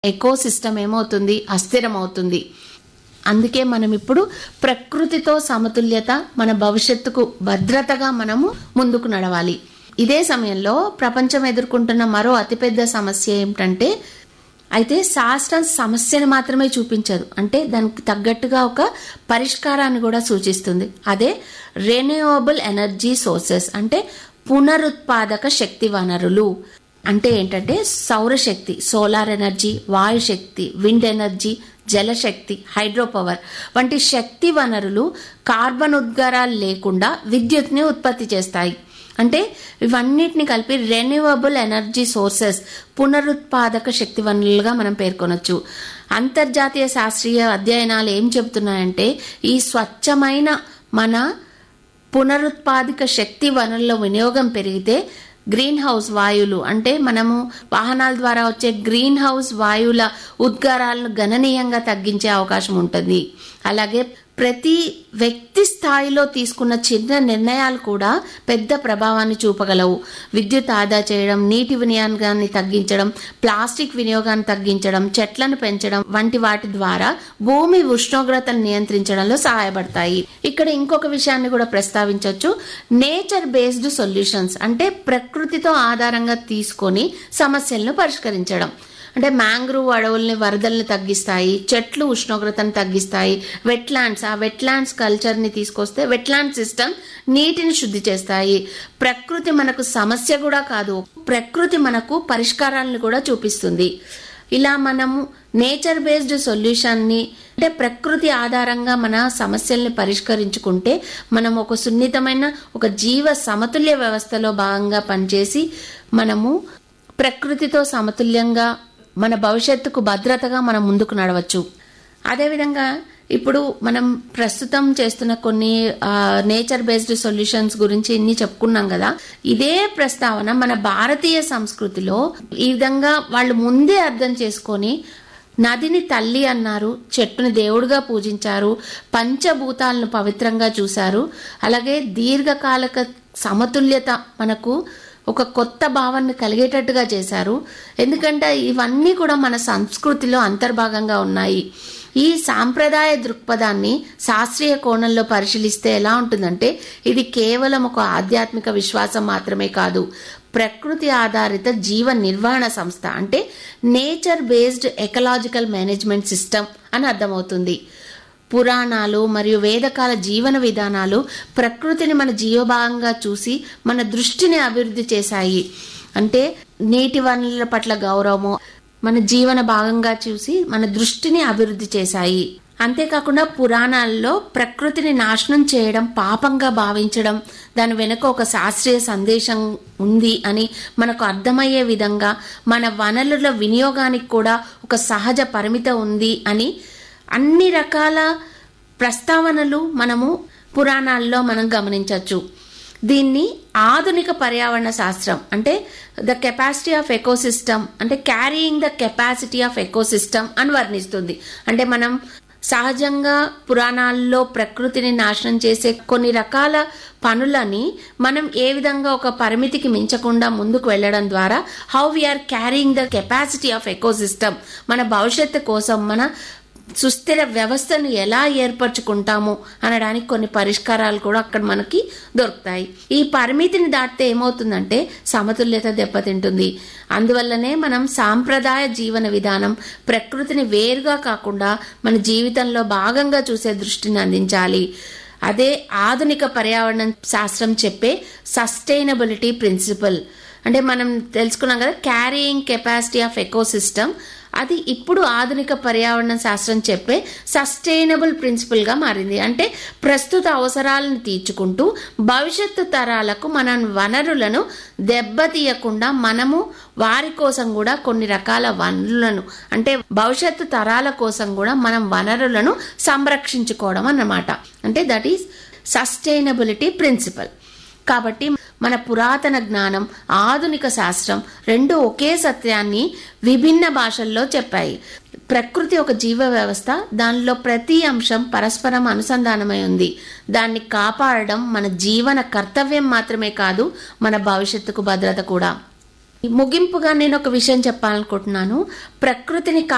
eco system ఏమవుతుంది అస్థిరమవుతుంది అందుకే మనం ఇప్పుడు ప్రకృతితో సమతుల్యత మన భవిష్యత్తుకు భద్రతగా మనము ముందుకు నడవాలి ఇదే సమయంలో ప్రపంచం ఎదుర్కొంటున్న మరో అతిపెద్ద సమస్య ఏమిటంటే అయితే శాస్త్రం సమస్యను మాత్రమే చూపించదు అంటే దానికి తగ్గట్టుగా ఒక పరిష్కారాన్ని కూడా సూచిస్తుంది అదే రెన్యూవబుల్ ఎనర్జీ సోర్సెస్ అంటే పునరుత్పాదక శక్తి వనరులు అంటే ఏంటంటే సౌరశక్తి సోలార్ ఎనర్జీ వాయుశక్తి విండ్ ఎనర్జీ జలశక్తి హైడ్రో పవర్ వంటి శక్తి వనరులు కార్బన్ ఉద్గారాలు లేకుండా విద్యుత్ని ఉత్పత్తి చేస్తాయి అంటే ఇవన్నిటిని కలిపి రెన్యూవబుల్ ఎనర్జీ సోర్సెస్ పునరుత్పాదక శక్తి వనరులుగా మనం పేర్కొనొచ్చు అంతర్జాతీయ శాస్త్రీయ అధ్యయనాలు ఏం చెబుతున్నాయంటే ఈ స్వచ్ఛమైన మన పునరుత్పాదిక శక్తి వనరుల వినియోగం పెరిగితే గ్రీన్ హౌస్ వాయువులు అంటే మనము వాహనాల ద్వారా వచ్చే గ్రీన్ హౌస్ వాయువుల ఉద్గారాలను గణనీయంగా తగ్గించే అవకాశం ఉంటుంది అలాగే ప్రతి వ్యక్తి స్థాయిలో తీసుకున్న చిన్న నిర్ణయాలు కూడా పెద్ద ప్రభావాన్ని చూపగలవు విద్యుత్ ఆదా చేయడం నీటి వినియోగాన్ని తగ్గించడం ప్లాస్టిక్ వినియోగాన్ని తగ్గించడం చెట్లను పెంచడం వంటి వాటి ద్వారా భూమి ఉష్ణోగ్రతను నియంత్రించడంలో సహాయపడతాయి ఇక్కడ ఇంకొక విషయాన్ని కూడా ప్రస్తావించవచ్చు నేచర్ బేస్డ్ సొల్యూషన్స్ అంటే ప్రకృతితో ఆధారంగా తీసుకొని సమస్యలను పరిష్కరించడం అంటే మ్యాంగ్రూవ్ అడవుల్ని వరదల్ని తగ్గిస్తాయి చెట్లు ఉష్ణోగ్రతను తగ్గిస్తాయి వెట్లాండ్స్ ఆ వెట్లాండ్స్ కల్చర్ని తీసుకొస్తే వెట్లాండ్ సిస్టమ్ నీటిని శుద్ధి చేస్తాయి ప్రకృతి మనకు సమస్య కూడా కాదు ప్రకృతి మనకు పరిష్కారాలను కూడా చూపిస్తుంది ఇలా మనము నేచర్ బేస్డ్ సొల్యూషన్ని అంటే ప్రకృతి ఆధారంగా మన సమస్యల్ని పరిష్కరించుకుంటే మనం ఒక సున్నితమైన ఒక జీవ సమతుల్య వ్యవస్థలో భాగంగా పనిచేసి మనము ప్రకృతితో సమతుల్యంగా మన భవిష్యత్తుకు భద్రతగా మనం ముందుకు నడవచ్చు అదేవిధంగా ఇప్పుడు మనం ప్రస్తుతం చేస్తున్న కొన్ని నేచర్ బేస్డ్ సొల్యూషన్స్ గురించి ఇన్ని చెప్పుకున్నాం కదా ఇదే ప్రస్తావన మన భారతీయ సంస్కృతిలో ఈ విధంగా వాళ్ళు ముందే అర్థం చేసుకొని నదిని తల్లి అన్నారు చెట్టుని దేవుడిగా పూజించారు పంచభూతాలను పవిత్రంగా చూశారు అలాగే దీర్ఘకాలక సమతుల్యత మనకు ఒక కొత్త భావాన్ని కలిగేటట్టుగా చేశారు ఎందుకంటే ఇవన్నీ కూడా మన సంస్కృతిలో అంతర్భాగంగా ఉన్నాయి ఈ సాంప్రదాయ దృక్పథాన్ని శాస్త్రీయ కోణంలో పరిశీలిస్తే ఎలా ఉంటుందంటే ఇది కేవలం ఒక ఆధ్యాత్మిక విశ్వాసం మాత్రమే కాదు ప్రకృతి ఆధారిత జీవ నిర్వహణ సంస్థ అంటే nature based ecological management system అని అర్థమవుతుంది పురాణాలు మరియు వేదకాల జీవన విధానాలు ప్రకృతిని మన జీవభాగంగా చూసి మన దృష్టిని అభివృద్ధి చేశాయి అంటే నీటి వనరుల పట్ల గౌరవము మన జీవన భాగంగా చూసి మన దృష్టిని అభివృద్ధి చేశాయి అంతేకాకుండా పురాణాల్లో ప్రకృతిని నాశనం చేయడం పాపంగా భావించడం దాని వెనుక ఒక శాస్త్రీయ సందేశం ఉంది అని మనకు అర్థమయ్యే విధంగా మన వనరుల వినియోగానికి కూడా ఒక సహజ పరిమిత ఉంది అని అన్ని రకాల ప్రస్తావనలు మనము పురాణాల్లో మనం గమనించవచ్చు దీన్ని ఆధునిక పర్యావరణ శాస్త్రం అంటే ద కెపాసిటీ ఆఫ్ ఎకోసిస్టమ్ అంటే carrying the capacity of ecosystem అని వర్ణిస్తుంది అంటే మనం సహజంగా పురాణాల్లో ప్రకృతిని నాశనం చేసే కొన్ని రకాల పనులని మనం ఏ విధంగా ఒక పరిమితికి మించకుండా ముందుకు వెళ్ళడం ద్వారా how we are carrying the capacity of ecosystem మన భవిష్యత్తు కోసం మన సుస్థిర వ్యవస్థను ఎలా ఏర్పరచుకుంటాము అనడానికి కొన్ని పరిష్కారాలు కూడా అక్కడ మనకి దొరుకుతాయి ఈ పరిమితిని దాటితే ఏమవుతుందంటే సమతుల్యత దెబ్బతింటుంది అందువల్లనే మనం సాంప్రదాయ జీవన విధానం ప్రకృతిని వేరుగా కాకుండా మన జీవితంలో భాగంగా చూసే దృష్టిని అందించాలి అదే ఆధునిక పర్యావరణ శాస్త్రం చెప్పే సస్టైనబిలిటీ ప్రిన్సిపల్ అంటే మనం తెలుసుకున్నాం కదా క్యారీయింగ్ కెపాసిటీ ఆఫ్ ఎకోసిస్టమ్ అది ఇప్పుడు ఆధునిక పర్యావరణ శాస్త్రం చెప్పే సస్టైనబుల్ ప్రిన్సిపల్గా మారింది అంటే ప్రస్తుత అవసరాలను తీర్చుకుంటూ భవిష్యత్తు తరాలకు మన వనరులను దెబ్బతీయకుండా మనము వారి కోసం కూడా కొన్ని రకాల వనరులను అంటే భవిష్యత్తు తరాల కోసం కూడా మనం వనరులను సంరక్షించుకోవడం అన్నమాట అంటే దట్ ఈస్ సస్టైనబిలిటీ ప్రిన్సిపల్ కాబట్టి మన పురాతన జ్ఞానం ఆధునిక శాస్త్రం రెండు ఒకే సత్యాన్ని విభిన్న భాషల్లో చెప్పాయి ప్రకృతి ఒక జీవ వ్యవస్థ దానిలో ప్రతి అంశం పరస్పరం అనుసంధానమై ఉంది దాన్ని కాపాడడం మన జీవన కర్తవ్యం మాత్రమే కాదు మన భవిష్యత్తుకు భద్రత కూడా ముగింపుగా నేను ఒక విషయం చెప్పాలనుకుంటున్నాను ప్రకృతిని